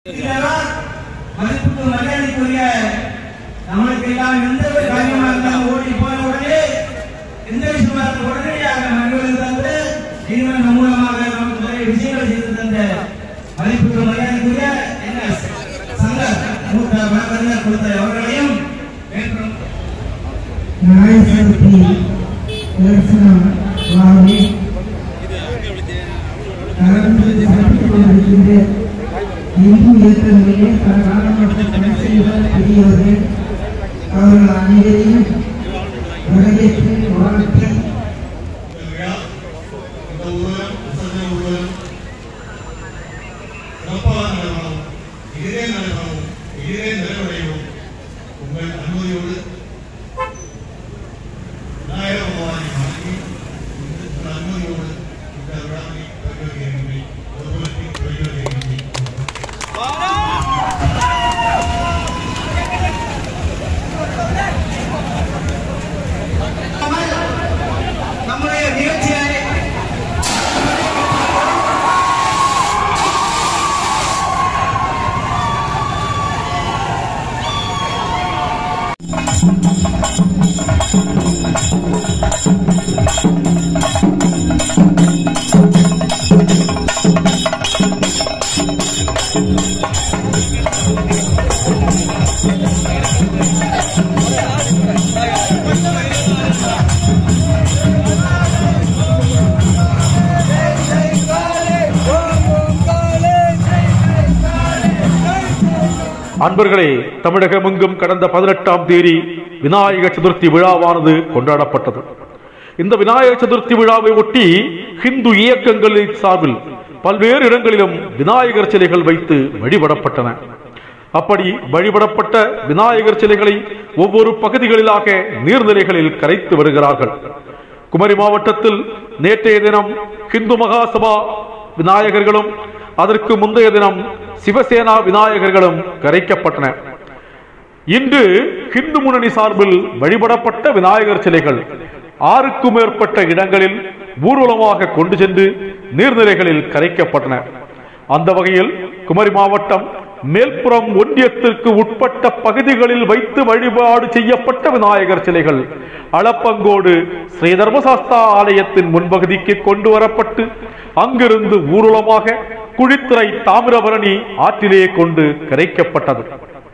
இதெல்லாம் மதிப்புக்கு மரியாதைக்குரிய நம்மளுக்கு எல்லாம் எந்த ஒரு காரியமா இருந்தாலும் ஓடி போன உடனே எந்த விஷயமா இருந்தாலும் உடனடியாக நன்மைகள் தந்து இனிமேல் நம் மூலமாக நமக்கு நிறைய விஷயங்களை செய்து தந்த மதிப்புக்கு மரியாதைக்குரிய என்ன சங்க மூத்த வழக்கறிஞர் கொடுத்த அவர்களையும் வேண்டும் நாயசக்தி தரிசனம் வாங்கி கலந்து சிறப்பித்துக் கொண்டிருக்கின்ற இந்து இயக்கங்களிலே பல காலமாக பணி செய்த பெரியவர்கள் அவர்கள் அனைவரையும் வரவேற்று வாழ்த்தி விழா இந்த ஊரில் விசர்ஜன ஊரில் சிறப்பாக நடைபெறும் இதிலே நடைபெறும் இதிலே நிறைவடையும் உங்கள் அனுமதியோடு விநாயகர் பகவானை வணங்கி உங்கள் அனுமதியோடு இந்த விழாவை தொடங்குகிறேன் ஒருவருக்கு தொடங்குகிறேன் நம்முடைய நிகழ்ச்சியை அன்பர்களே தமிழகமெங்கும் கடந்த பதினெட்டாம் தேதி விநாயக சதுர்த்தி விழாவானது கொண்டாடப்பட்டது இந்த விநாயக சதுர்த்தி விழாவை ஒட்டி ஹிந்து இயக்கங்களின் சார்பில் பல்வேறு இடங்களிலும் விநாயகர் சிலைகள் வைத்து வழிபடப்பட்டன அப்படி வழிபடப்பட்ட விநாயகர் சிலைகளை ஒவ்வொரு பகுதிகளிலாக நீர்நிலைகளில் கரைத்து வருகிறார்கள் குமரி மாவட்டத்தில் நேற்றைய தினம் ஹிந்து மகாசபா விநாயகர்களும் அதற்கு முந்தைய தினம் சிவசேனா விநாயகர்களும் கரைக்கப்பட்டன இன்று ஹிந்து முன்னணி சார்பில் வழிபடப்பட்ட விநாயகர் சிலைகள் ஆறுக்கும் மேற்பட்ட இடங்களில் ஊர்வலமாக கொண்டு சென்று நீர்நிலைகளில் கரைக்கப்பட்டன அந்த வகையில் குமரி மாவட்டம் மேல்புறம் ஒன்றியத்திற்கு உட்பட்ட பகுதிகளில் வைத்து வழிபாடு செய்யப்பட்ட விநாயகர் சிலைகள் அளப்பங்கோடு ஸ்ரீ தர்மசாஸ்தா ஆலயத்தின் முன்பகுதிக்கு கொண்டு வரப்பட்டு அங்கிருந்து ஊர்வலமாக குழித்துறை தாமிரபரணி ஆற்றிலே கொண்டு கரைக்கப்பட்டது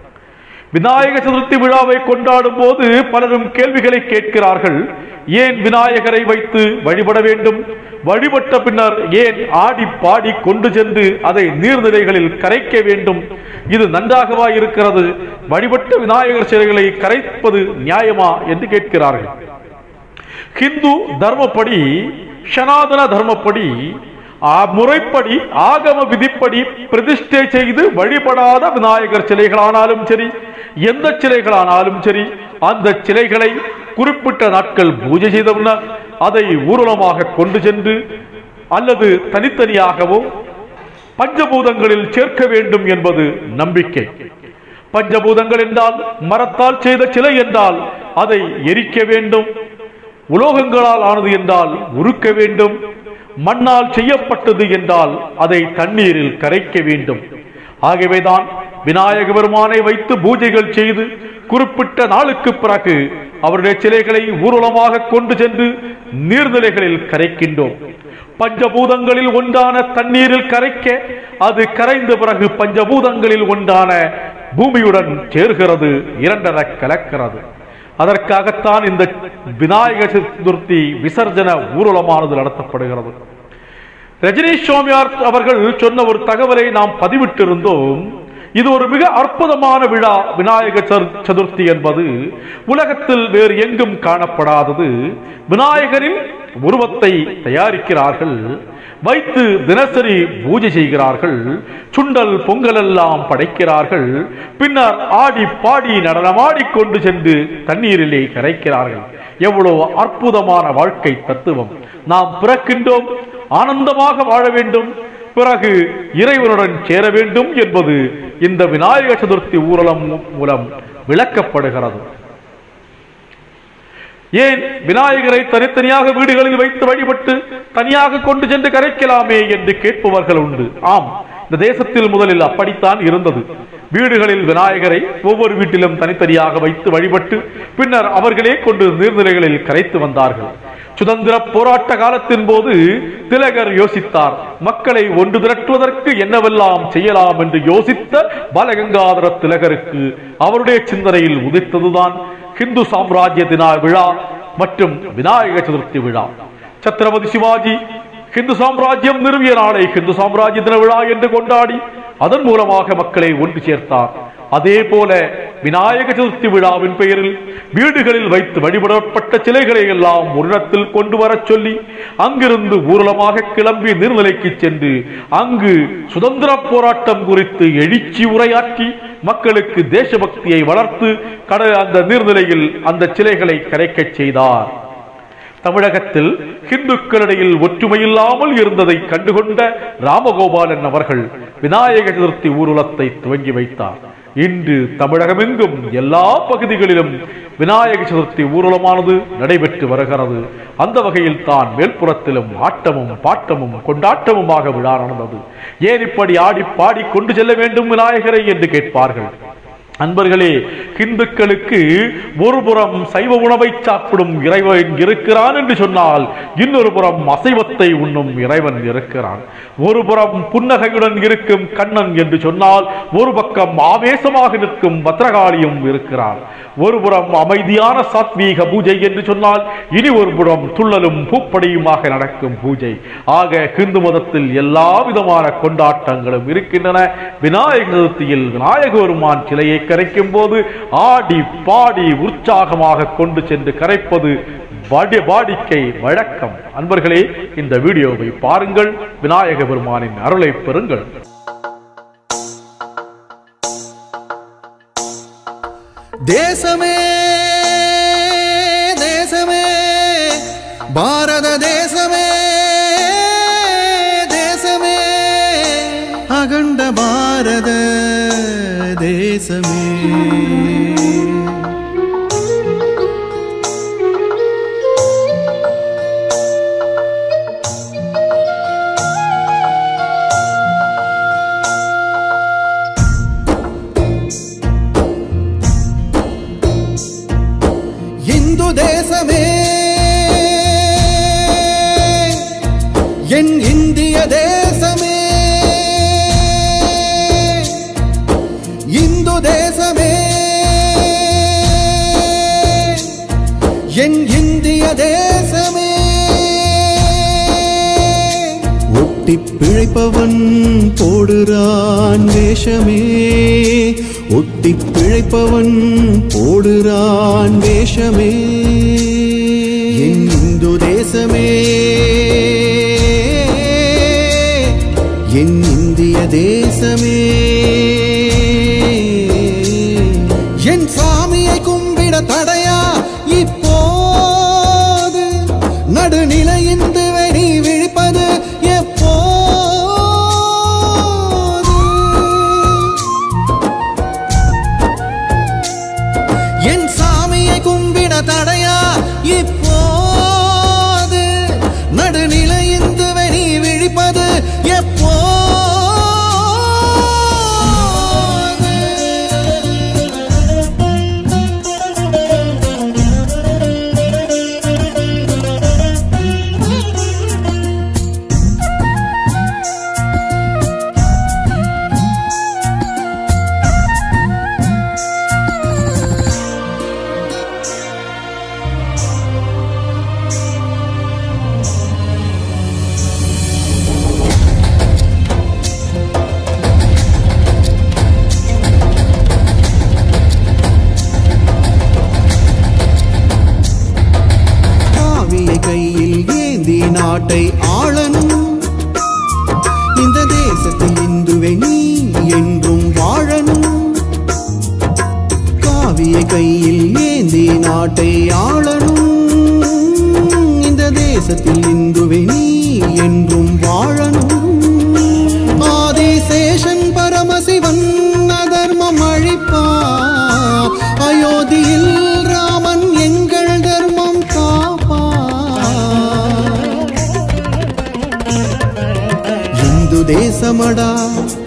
விநாயக சதுர்த்தி விழாவை கொண்டாடும் போது பலரும் கேள்விகளை கேட்கிறார்கள் ஏன் விநாயகரை வைத்து வழிபட வேண்டும் வழிபட்ட பின்னர் ஏன் ஆடி பாடி கொண்டு சென்று அதை நீர்நிலைகளில் கரைக்க வேண்டும் இது நன்றாகவா இருக்கிறது வழிபட்ட விநாயகர் சிலைகளை கரைப்பது நியாயமா என்று கேட்கிறார்கள் ஹிந்து தர்மப்படி சனாதன தர்மப்படி ஆ முறைப்படி ஆகம விதிப்படி பிரதிஷ்டை செய்து வழிபடாத விநாயகர் சிலைகளானாலும் சரி எந்த சிலைகளானாலும் சரி அந்த சிலைகளை குறிப்பிட்ட நாட்கள் பூஜை செய்த பின்னர் அதை ஊர்வலமாக கொண்டு சென்று அல்லது தனித்தனியாகவோ பஞ்சபூதங்களில் சேர்க்க வேண்டும் என்பது நம்பிக்கை பஞ்சபூதங்கள் என்றால் மரத்தால் செய்த சிலை என்றால் அதை எரிக்க வேண்டும் உலோகங்களால் ஆனது என்றால் உருக்க வேண்டும் மண்ணால் செய்யப்பட்டது என்றால் அதை தண்ணீரில் கரைக்க வேண்டும் ஆகவேதான் விநாயக பெருமானை வைத்து பூஜைகள் செய்து குறிப்பிட்ட நாளுக்கு பிறகு அவருடைய சிலைகளை ஊர்வலமாக கொண்டு சென்று நீர்நிலைகளில் கரைக்கின்றோம் பஞ்சபூதங்களில் ஒன்றான தண்ணீரில் கரைக்க அது கரைந்த பிறகு பஞ்சபூதங்களில் ஒன்றான பூமியுடன் சேர்கிறது இரண்டர கலக்கிறது அதற்காகத்தான் இந்த விநாயக சதுர்த்தி விசர்ஜன ஊர்வலமானது நடத்தப்படுகிறது ரஜினீஷ் சோமியார் அவர்கள் சொன்ன ஒரு தகவலை நாம் பதிவிட்டிருந்தோம் இது ஒரு மிக அற்புதமான விழா விநாயக சதுர்- சதுர்த்தி என்பது உலகத்தில் வேறு எங்கும் காணப்படாதது விநாயகரின் உருவத்தை தயாரிக்கிறார்கள் வைத்து தினசரி பூஜை செய்கிறார்கள் சுண்டல் பொங்கல் எல்லாம் படைக்கிறார்கள் பின்னர் ஆடி பாடி நடனமாடி கொண்டு சென்று தண்ணீரிலே கரைக்கிறார்கள் எவ்வளவு அற்புதமான வாழ்க்கை தத்துவம் நாம் பிறக்கின்றோம் ஆனந்தமாக வாழ வேண்டும் பிறகு இறைவனுடன் சேர வேண்டும் என்பது இந்த விநாயக சதுர்த்தி ஊர்வலம் மூலம் விளக்கப்படுகிறது ஏன் விநாயகரை தனித்தனியாக வீடுகளில் வைத்து வழிபட்டு தனியாக கொண்டு சென்று கரைக்கலாமே என்று கேட்பவர்கள் உண்டு ஆம் இந்த தேசத்தில் முதலில் அப்படித்தான் இருந்தது வீடுகளில் விநாயகரை ஒவ்வொரு வீட்டிலும் தனித்தனியாக வைத்து வழிபட்டு பின்னர் அவர்களே கொண்டு நீர்நிலைகளில் கரைத்து வந்தார்கள் சுதந்திர போராட்ட காலத்தின் போது திலகர் யோசித்தார் மக்களை ஒன்று திரட்டுவதற்கு என்னவெல்லாம் செய்யலாம் என்று யோசித்த பாலகங்காதர திலகருக்கு அவருடைய சிந்தனையில் உதித்ததுதான் ஹிந்து சாம்ராஜ்ய தின விழா மற்றும் விநாயக சதுர்த்தி விழா சத்ரபதி சிவாஜி ஹிந்து சாம்ராஜ்யம் நிறுவிய நாளை ஹிந்து சாம்ராஜ்ய தின விழா என்று கொண்டாடி அதன் மூலமாக மக்களை ஒன்று சேர்த்தார் அதே போல விநாயக சதுர்த்தி விழாவின் பெயரில் வீடுகளில் வைத்து வழிபடப்பட்ட சிலைகளை எல்லாம் ஒரு இடத்தில் கொண்டு வரச் சொல்லி அங்கிருந்து ஊர்வலமாக கிளம்பி நீர்நிலைக்கு சென்று அங்கு சுதந்திர போராட்டம் குறித்து எழுச்சி உரையாற்றி மக்களுக்கு தேசபக்தியை வளர்த்து கட அந்த நீர்நிலையில் அந்த சிலைகளை கரைக்கச் செய்தார் தமிழகத்தில் இந்துக்களிடையில் ஒற்றுமையில்லாமல் இருந்ததை கண்டுகொண்ட ராமகோபாலன் அவர்கள் விநாயக சதுர்த்தி ஊர்வலத்தை துவங்கி வைத்தார் இன்று தமிழகமெங்கும் எல்லா பகுதிகளிலும் விநாயக சதுர்த்தி ஊர்வலமானது நடைபெற்று வருகிறது அந்த வகையில் தான் மேல்புறத்திலும் ஆட்டமும் பாட்டமும் கொண்டாட்டமுமாக விழா நடந்தது ஏன் இப்படி ஆடி பாடி கொண்டு செல்ல வேண்டும் விநாயகரை என்று கேட்பார்கள் அன்பர்களே இந்துக்களுக்கு ஒரு புறம் சைவ உணவை சாப்பிடும் இறைவன் இருக்கிறான் என்று சொன்னால் இன்னொரு புறம் அசைவத்தை உண்ணும் இறைவன் இருக்கிறான் ஒரு புறம் புன்னகையுடன் இருக்கும் கண்ணன் என்று சொன்னால் ஒரு பக்கம் ஆவேசமாக நிற்கும் பத்ரகாளியும் இருக்கிறார் ஒரு புறம் அமைதியான சாத்வீக பூஜை என்று சொன்னால் இனி ஒரு புறம் துள்ளலும் பூப்படியுமாக நடக்கும் பூஜை ஆக ஹிந்து மதத்தில் எல்லா விதமான கொண்டாட்டங்களும் இருக்கின்றன விநாயக சதுர்த்தியில் விநாயக பெருமான் சிலையை கரைக்கும் போது ஆடி பாடி உற்சாகமாக கொண்டு சென்று கரைப்பது வாடி- வாடிக்கை வழக்கம் அன்பர்களே இந்த வீடியோவை பாருங்கள் விநாயக பெருமானின் அருளை பெறுங்கள் தேசமே தேசமே பாரத தேசமே தேசமே அகண்ட பாரத தேசமே இந்து தேசமே என் இந்திய தேசமே இந்து தேசமே என் இந்திய தேசமே ஒட்டி பிழைப்பவன் போடுறான் வேஷமே ஒட்டி பிழைப்பவன் போடுறான் வேஷமே என் இந்து தேசமே என் இந்திய தேசமே என் சாமியை கும்பிட தடையா இப்போது நடுநிலையிந்து வெடி விழிப்பது எப்போது என் சாமியை கும்பிட தடையா இப்போது நடுநிலையிந்து வெடி விழிப்பது காவியை கையில் ஏந்தி நாட்டை ஆளணும் இந்த தேசத்தில் இந்துவை நீ என்றும் வாழணும் காவியை கையில் ஏந்தி நாட்டை ஆளணும் இந்த தேசத்தில் இந்துவை நீ என்றும் வாழணும் ஆதிசேஷன் பரமசிவன் அதர்மம் அழிப்பா அயோத்தியில் ராமன் எங்கள் தர்மம் காப்பா இந்து தேசமடா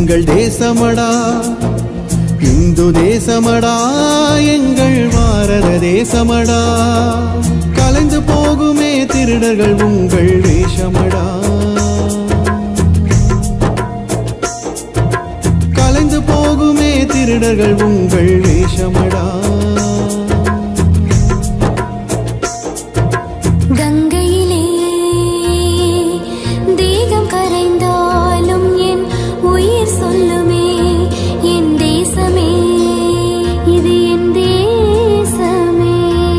எங்கள் தேசமடா இந்து தேசமடா எங்கள் பாரத தேசமடா கலைந்து போகுமே திருடர்கள் உங்கள் வேஷமடா கலைந்து போகுமே திருடர்கள் உங்கள் வேஷமடா கங்கையிலே தேகம் கரைந்தாலும் என் உயிர் சொல்லுமே என் தேசமே இது என் தேசமே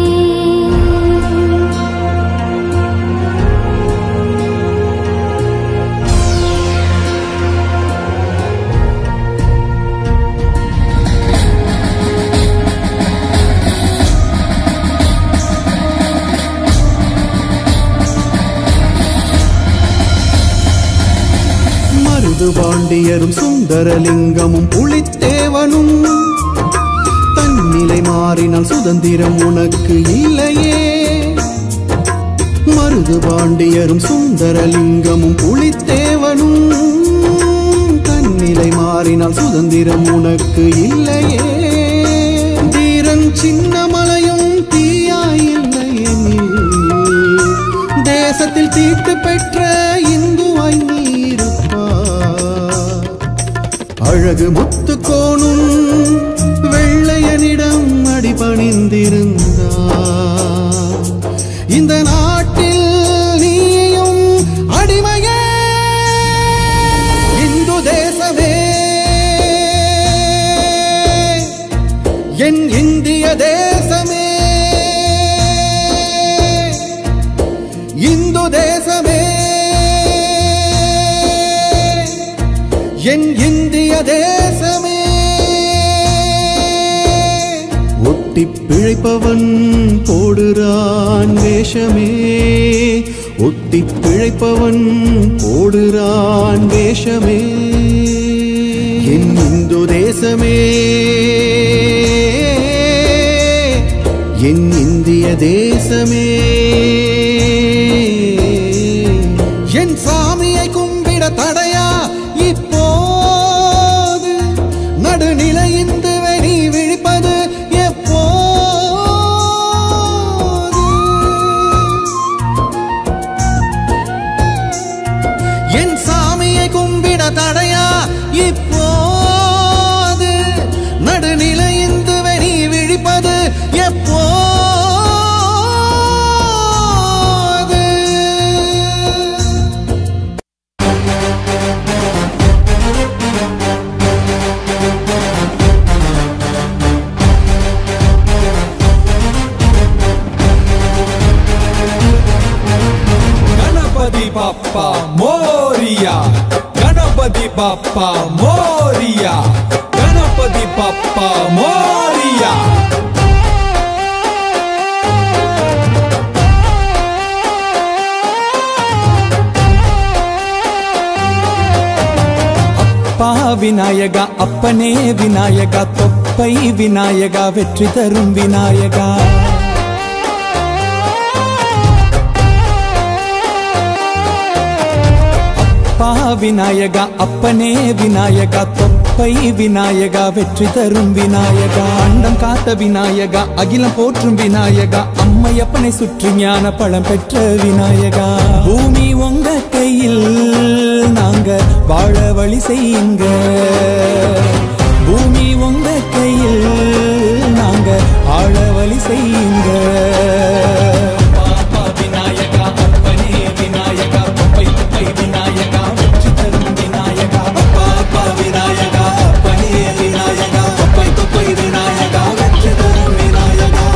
மருது பாண்டியரும் சுந்தரலிங்கமும் புலித்தேவனும் தன்னிலை மாறினால் சுதந்திரம் உனக்கு இல்லையே மருது பாண்டியரும் சுந்தரலிங்கமும் புலித்தேவனும் தன்னிலை மாறினால் சுதந்திரம் உனக்கு இல்லையே தீரன் சின்னமலையும் தீயாயில்லையெனில் தேசத்தில் தீட்டு பெற்ற இந்துவாய் நீ இருப்பாய். அழகு முத்துக்கோணும் வெள்ளையனிடம் அடிபணிந்திருந்தார் இந்த நாட்டில் நீயும் அடிமையே இந்து தேசமே என் இந்திய தேசமே இந்து தேசமே என் இந்திய தேசமே ஒட்டி பிழைப்பவன் போடுறான் வேஷமே ஒட்டி பிழைப்பவன் போடுறான் வேஷமே என் இந்து தேசமே என் இந்திய தேசமே என் சாமியை கும்பிட தடையா இப்போது நடுநிலையிந்து வெளி விழிப்பது எப்போது என் சாமியை கும்பிட தடையா இப்போது நடுநிலையிந்து வெளி விழிப்பது எப்போது ಗಣಪತಿ ಬಪ್ಪ ಮೋರಿಯ ಗಣಪತಿ ಬಪ್ಪ ಮೋರಿಯ ಗಣಪತಿ ಬಪ್ಪ ಮೋರಿಯ அப்பா விநாயகா அப்பனே விநாயகா தொப்பை விநாயகா வெற்றி தரும் விநாயகா அப்பா விநாயகா அப்பனே விநாயகா தொப்பை விநாயகா வெற்றி தரும் விநாயகா அண்டம் காத்த விநாயகா அகிலம் போற்றும் விநாயகா அம்மையப்பனை சுற்றி ஞான பழம் பெற்ற விநாயகா பூமி உங்க கையில் நாங்க வாழ வழி செய்யுங்க பூமி உங்க கையில் நாங்க ஆழ வழி செய்யுங்க பாப்பா விநாயகா அப்பனே விநாயகா தொப்பை தொப்பை விநாயகா வெற்றி தரும் விநாயகா பாப்பா விநாயகா அப்பனே விநாயகா தொப்பை தொப்பை விநாயகா வெற்றி தரும் விநாயகா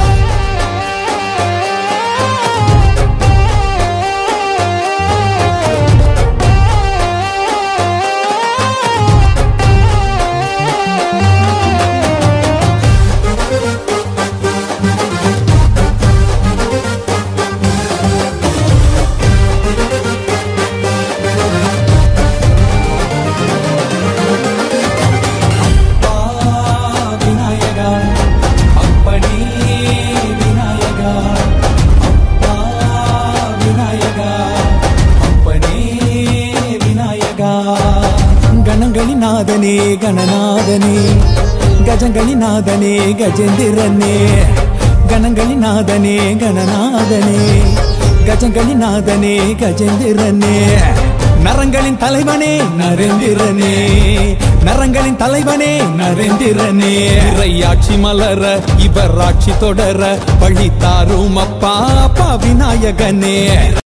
கணநாதனே கஜங்களிநாதனே கஜேந்திரனே கணங்களிநாதனே கணநாதனே கஜங்களிநாதனே கஜேந்திரனே நரங்களின் தலைவனே நரேந்திரனே நரங்களின் தலைவனே நரேந்திரனே இறையாட்சி மலர இவர் ஆட்சி தொடர வழி தாரும் அப்பா அப்பா விநாயகனே